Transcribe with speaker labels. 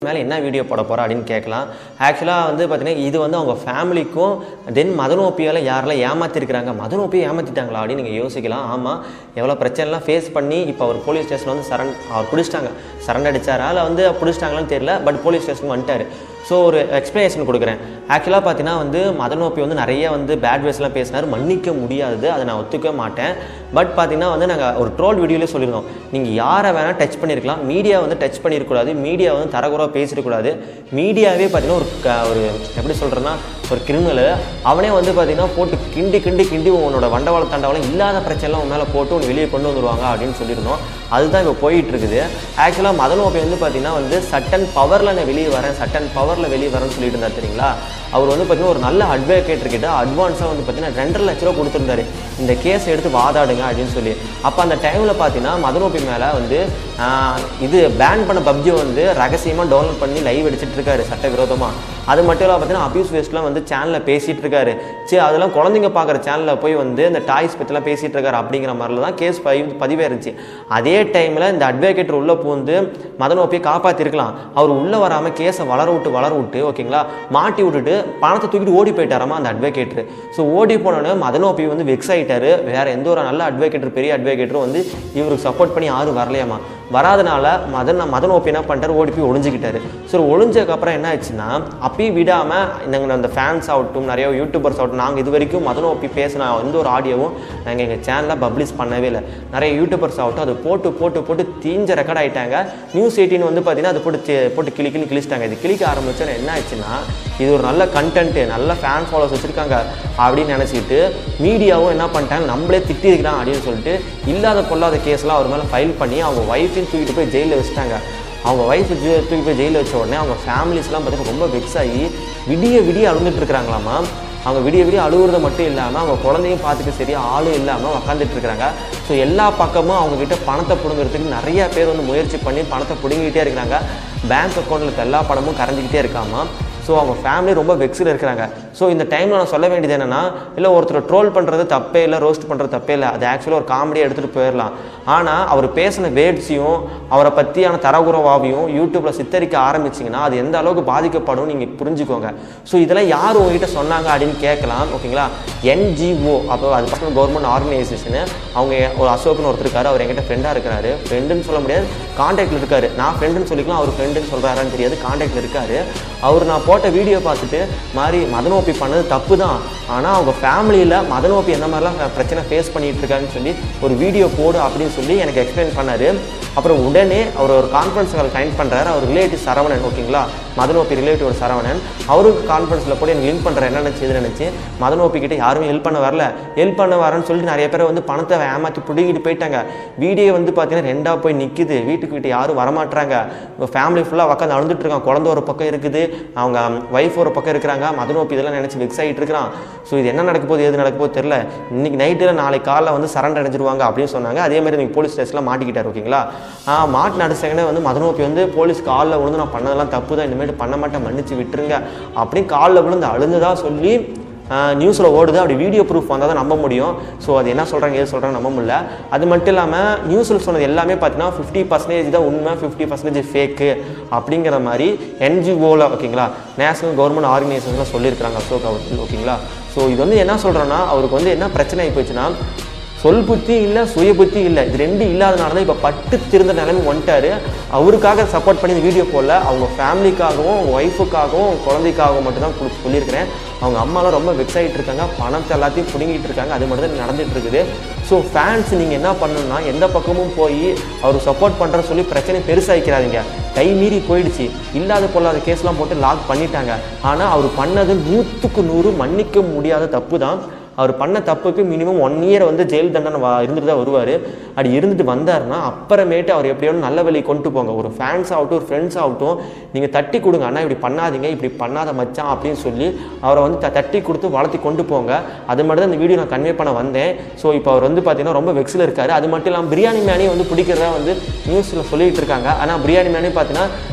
Speaker 1: மேலே என்ன வீடியோ போட போகிறா அப்படின்னு கேட்கலாம் ஆக்சுவலாக வந்து பார்த்தீங்கன்னா இது வந்து அவங்க ஃபேமிலிக்கும் தென் மதனோப்பியால் யாரெல்லாம் ஏமாற்றிருக்கிறாங்க மதனோப்பியை ஏமாற்றிட்டாங்களா அப்படின்னு நீங்கள் யோசிக்கலாம் ஆமாம் எவ்வளோ பிரச்சனைலாம் ஃபேஸ் பண்ணி இப்போ அவர் போலீஸ் ஸ்டேஷனில் வந்து சரண் அவர் பிடிச்சிட்டாங்க சரண் அடிச்சாரா இல்லை வந்து பிடிச்சிட்டாங்களான்னு தெரியல பட் போலீஸ் ஸ்டேஷன் வந்துட்டார் ஸோ ஒரு எக்ஸ்ப்ளனேஷன் கொடுக்குறேன் ஆக்சுவலாக பார்த்தீங்கன்னா வந்து மதனோப்பி வந்து நிறைய வந்து பேட் வேஸ்லாம் பேசினார் மன்னிக்க முடியாது அதை நான் ஒத்துக்கவே மாட்டேன் பட் பார்த்தீங்கன்னா வந்து நாங்கள் ஒரு ட்ரோல் வீடியோலேயே சொல்லியிருந்தோம் நீங்கள் யாரை வேணால் டச் பண்ணியிருக்கலாம் மீடியா வந்து டச் பண்ணியிருக்கூடாது மீடியா வந்து தரகுறவாக பேசிடக்கூடாது மீடியாவே பார்த்தீங்கன்னா ஒரு க ஒரு எப்படி சொல்கிறேன்னா ஒரு கிரிமினல் அவனே வந்து பார்த்தீங்கன்னா போட்டு கிண்டி கிண்டி கிண்டி உன்னோட வண்டவாள தண்டவாளம் இல்லாத பிரச்சனைலாம் உன் மேலே போட்டு உன்னை வெளியே கொண்டு வந்துருவாங்க அப்படின்னு சொல்லியிருந்தோம் அதுதான் இப்போ போயிட்டு இருக்குது ஆக்சுவலாக மதனோபி வந்து பார்த்தீங்கன்னா வந்து சட்டன் பவரில் நான் வெளியே வரேன் சட்டன் பவரில் வெளியே வரேன்னு சொல்லிட்டு இருந்தார் தெரியுங்களா அவர் வந்து பார்த்தீங்கன்னா ஒரு நல்ல அட்வொகேட் கிட்ட அட்வான்ஸாக வந்து பார்த்தீங்கன்னா ரெண்டரை லட்ச ரூபா கொடுத்துருந்தாரு இந்த கேஸ் எடுத்து வாதாடுங்க அப்படின்னு சொல்லி அப்போ அந்த டைமில் பார்த்தீங்கன்னா மதனோபி மேலே வந்து ஆஹ், இது பேன் பண்ண பப்ஜி வந்து ரகசியமாக டவுன்லோட் பண்ணி லைவ் அடிச்சிட்டு இருக்காரு சட்டவிரோதமாக அது மட்டும் இல்லாமல் பார்த்தீங்கன்னா அபியூஸ் வேஸ்ட்லாம் வந்து சேனலில் பேசிகிட்டு இருக்காரு சரி அதெல்லாம் குழந்தைங்க பார்க்குற சேனலில் போய் வந்து இந்த டாய்ஸ் பற்றிலாம் பேசிகிட்டு இருக்காரு அப்படிங்கிற மாதிரில தான் கேஸ் பதிவு பதிவே இருந்துச்சு அதே டைமில் இந்த அட்வொகேட் உள்ளே பூந்து மதனோப்பியை காப்பாற்றிருக்கலாம் அவர் உள்ளே வராமல் கேஸை வளர விட்டு வளர விட்டு ஓகேங்களா மாட்டி விட்டுட்டு பணத்தை தூக்கிட்டு ஓடி போயிட்டாராமா அந்த அட்வொகேட்ரு ஸோ ஓடி போனோடனே மதனோப்பி வந்து வெக்ஸ் ஆகிட்டாரு வேற எந்த ஒரு நல்ல அட்வொகேட்டர் பெரிய அட்வொகேட்டரும் வந்து இவருக்கு சப்போர்ட் பண்ணி யாரும் வரலையாமா வராதனால மதன் மதனோப்பி என்ன பண்ணிட்டாரு ஓடி போய் ஒளிஞ்சுக்கிட்டாரு சரி ஒளிஞ்சதுக்கப்புறம் என்ன ஆச்சுன்னா அப்பயும் விடாமல் நாங்கள் அந்த ஃபேன்ஸ் ஆகட்டும் நிறைய யூடியூபர்ஸ் ஆகட்டும் நாங்கள் இது வரைக்கும் மதனோப்பி பேசின எந்த ஒரு ஆடியோவும் நாங்கள் எங்கள் சேனலில் பப்ளிஷ் பண்ணவே இல்லை நிறைய யூடியூபர்ஸ் ஆகட்டும் அது போட்டு போட்டு போட்டு தீஞ்ச ரெக்கார்ட் ஆகிட்டாங்க நியூஸ் எயிட்டின் வந்து பார்த்தீங்கன்னா அது போட்டு தி- போட்டு கிளி கிளி கிழிச்சிட்டாங்க இது கிளிக்க ஆரம்பிச்சோன்னா என்ன ஆச்சுன்னா இது ஒரு நல்ல கண்டென்ட்டு நல்ல ஃபேன் ஃபாலோவர்ஸ் வச்சுருக்காங்க அப்படின்னு நினச்சிக்கிட்டு மீடியாவும் என்ன பண்ணிட்டாங்க நம்மளே திட்டிருக்கிறான் அப்படின்னு சொல்லிட்டு இல்லாத பொல்லாத கேஸ்லாம் அவர் மேலே ஃபைல் பண்ணி அவங்க ஒய்ஃபையும் தூக்கிட்டு போய் ஜெயிலில் வச்சுட்டாங்க அவங்க ஒய்ஃப் தூக்கி போய் ஜெயிலில் வச்ச உடனே அவங்க ஃபேமிலிஸ்லாம் பார்த்தீங்கன்னா ரொம்ப வெக்ஸ் ஆகி விடிய விடிய அழுந்துட்டு இருக்கிறாங்களாமா அவங்க விடிய விடிய அழுகுறத மட்டும் இல்லாமல் அவங்க குழந்தையும் பார்த்துக்க சரியா ஆளும் இல்லாமல் உக்காந்துட்டு இருக்கிறாங்க ஸோ எல்லா பக்கமும் அவங்க கிட்ட பணத்தை பிடுங்கிறதுக்கு நிறைய பேர் வந்து முயற்சி பண்ணி பணத்தை பிடுங்கிக்கிட்டே இருக்கிறாங்க பேங்க் அக்கௌண்ட்டில் இருக்க எல்லா பணமும் கரைஞ்சிக்கிட்டே இருக்காமா ஸோ அவங்க ஃபேமிலி ரொம்ப வெக்ஸில் இருக்கிறாங்க ஸோ இந்த டைமில் நான் சொல்ல வேண்டியது என்னென்னா இல்லை ஒருத்தர் ட்ரோல் பண்ணுறது தப்பே இல்லை ரோஸ்ட் பண்ணுறது தப்பே இல்லை அது ஆக்சுவலாக ஒரு காமெடியாக எடுத்துகிட்டு போயிடலாம் ஆனால் அவர் பேசின வேர்ட்ஸையும் அவரை பற்றியான தரகுறவாவையும் யூடியூப்பில் சித்தரிக்க ஆரம்பிச்சிங்கன்னா அது எந்த அளவுக்கு பாதிக்கப்படும் நீங்கள் புரிஞ்சுக்கோங்க ஸோ இதெல்லாம் யார் உங்ககிட்ட சொன்னாங்க அப்படின்னு கேட்கலாம் ஓகேங்களா என்ஜிஓ அப்போ அது பக்கம் கவர்மெண்ட் ஆர்கனைசேஷனு அவங்க ஒரு அசோக்னு ஒருத்தர் இருக்காரு அவர் என்கிட்ட ஃப்ரெண்டாக இருக்கிறாரு ஃப்ரெண்டுன்னு சொல்ல முடியாது காண்டாக்டில் இருக்காரு நான் ஃப்ரெண்டுன்னு சொல்லிக்கலாம் அவர் ஃப்ரெண்டுன்னு சொல்கிறாரான்னு தெரியாது காண்டாக்டில் இருக்காரு அவர் நான் போட்ட வீடியோ பார்த்துட்டு மாதிரி மதனோப்பி பண்ணது தப்பு தான் ஆனால் அவங்க ஃபேமிலியில் மதனோப்பி எந்த மாதிரிலாம் ஃப- பிரச்சனை ஃபேஸ் பண்ணிட்டு இருக்கான்னு சொல்லி ஒரு வீடியோ போடு அப்படின்னு சொல்லி எனக்கு எக்ஸ்பிளைன் பண்ணாரு அப்புறம் உடனே அவர் ஒரு கான்ஃபரன்ஸ் கால் கனெக்ட் பண்ணுறாரு அவர் ரிலேட்டிவ் சரவணன் ஓகேங்களா மதனோப்பி ரிலேட்டிவ் ஒரு சரவணன் அவருக்கு கான்ஃபரன்ஸில் போட்டு எனக்கு லிங்க் பண்ணுற என்ன நினச்சி இது நினச்சி மதனோப்பி கிட்ட யாருமே ஹெல்ப் பண்ண வரல ஹெல்ப் பண்ண வரேன்னு சொல்லிட்டு நிறைய பேர் வந்து பணத்தை ஏமாற்றி பிடிங்கிட்டு போயிட்டாங்க வீடியோ வந்து பார்த்தீங்கன்னா ரெண்டாக போய் நிற்குது வீட்டுக்கு வீட்டு யாரும் வரமாட்றாங்க ஃபேமிலி ஃபுல்லாக உட்காந்து அழுதுட்டு இருக்காங்க குழந்தை ஒரு பக்கம் இருக்குது அவங்க ஒய்ஃப் ஒரு பக்கம் இருக்கிறாங்க மதனோப்பி இதெல்லாம் நினச்சி வெக்ஸ் ஆகிட்டு இருக்கிறான் ஸோ இது என்ன நடக்க போகுது எது நடக்க போகுது தெரில இன்னைக்கு நைட்டில் நாளைக்கு காலைல வந்து சரண்டர் அடைஞ்சிருவாங்க அப்படின்னு சொன்னாங்க அதே மாதிரி நீங்கள் போலீஸ் ஸ்டேஷனில் மாட்டிக்கிட்டார் ஓகேங்களா ஆ, மாட்டின அடுத்த செகண்டே வந்து மதனோப்பி வந்து போலீஸ் காலில் விழுந்து நான் பண்ணதெல்லாம் தப்பு தான் இனிமேட்டு பண்ண மாட்டேன் மன்னிச்சு விட்டுருங்க அப்படின்னு காலில் விழுந்து அழுந்ததா சொல்லி நியூஸில் ஓடுது அப்படி வீடியோ ப்ரூஃப் வந்தால் தான் நம்ப முடியும் ஸோ அது என்ன சொல்கிறாங்க ஏது சொல்கிறாங்க நம்ப முடியல அது மட்டும் இல்லாமல் நியூஸில் சொன்னது எல்லாமே பார்த்தீங்கன்னா ஃபிஃப்டி பர்சன்டேஜ் தான் உண்மை ஃபிஃப்டி பர்சன்டேஜ் ஃபேக்கு அப்படிங்கிற மாதிரி என்ஜிஓவில் ஓகேங்களா நேஷனல் கவர்மெண்ட் ஆர்கனைசேஷனில் சொல்லியிருக்கிறாங்க அசோக் அவர்கள் ஓகேங்களா ஸோ இது வந்து என்ன சொல்கிறேன்னா அவருக்கு வந்து என்ன பிரச்சனை ஆகி போச்சுன்னா சொல் புத்தி இல்லை சுய புத்தி இல்லை இது ரெண்டு இல்லாதனால தான் இப்போ பட்டு திருந்த நிலைமை வந்துட்டாரு அவருக்காக சப்போர்ட் பண்ணி இந்த வீடியோ போடல அவங்க ஃபேமிலிக்காகவும் அவங்க ஒய்ஃபுக்காகவும் அவங்க குழந்தைக்காகவும் மட்டும் தான் கு- சொல்லியிருக்கிறேன் அவங்க அம்மாலாம் ரொம்ப வெக்ஸ் ஆகிட்டு இருக்காங்க பணத்தை எல்லாத்தையும் பிடுங்கிட்டு இருக்காங்க அது மட்டும் தான் நடந்துட்டு இருக்குது ஸோ ஃபேன்ஸ் நீங்கள் என்ன பண்ணணும்னா எந்த பக்கமும் போய் அவர் சப்போர்ட் பண்ணுறன்னு சொல்லி பிரச்சனை பெருசாகிக்கிறாதீங்க கை மீறி போயிடுச்சு இல்லாத பொல்லாத கேஸ்லாம் போட்டு லாக் பண்ணிட்டாங்க ஆனால் அவர் பண்ணது நூற்றுக்கு நூறு மன்னிக்க முடியாத தப்பு தான் அவர் பண்ண தப்புக்கு மினிமம் ஒன் இயர் வந்து ஜெயில் தண்டனை வா இருந்துட்டு தான் வருவார் அப்படி இருந்துட்டு வந்தாருன்னா அப்புறமேட்டு அவர் எப்படியோ நல்ல வழி கொண்டு போங்க ஒரு ஃபேன்ஸ் ஆகட்டும் ஒரு ஃப்ரெண்ட்ஸ் ஆகட்டும் நீங்கள் தட்டி கொடுங்க அண்ணா இப்படி பண்ணாதீங்க இப்படி பண்ணாத மச்சான் அப்படின்னு சொல்லி அவரை வந்து த- தட்டி கொடுத்து வளர்த்தி கொண்டு போங்க அது மட்டும் தான் இந்த வீடியோ நான் கன்வே பண்ண வந்தேன் ஸோ இப்போ அவர் வந்து பார்த்தீங்கன்னா ரொம்ப வெக்ஸில் இருக்காரு அது மட்டும் இல்லாமல் பிரியாணி மேனே வந்து பிடிக்கிறதா வந்து நியூஸில் சொல்லிட்டு இருக்காங்க ஆனால் பிரியாணி மேனே பார்த்தீங்கன்னா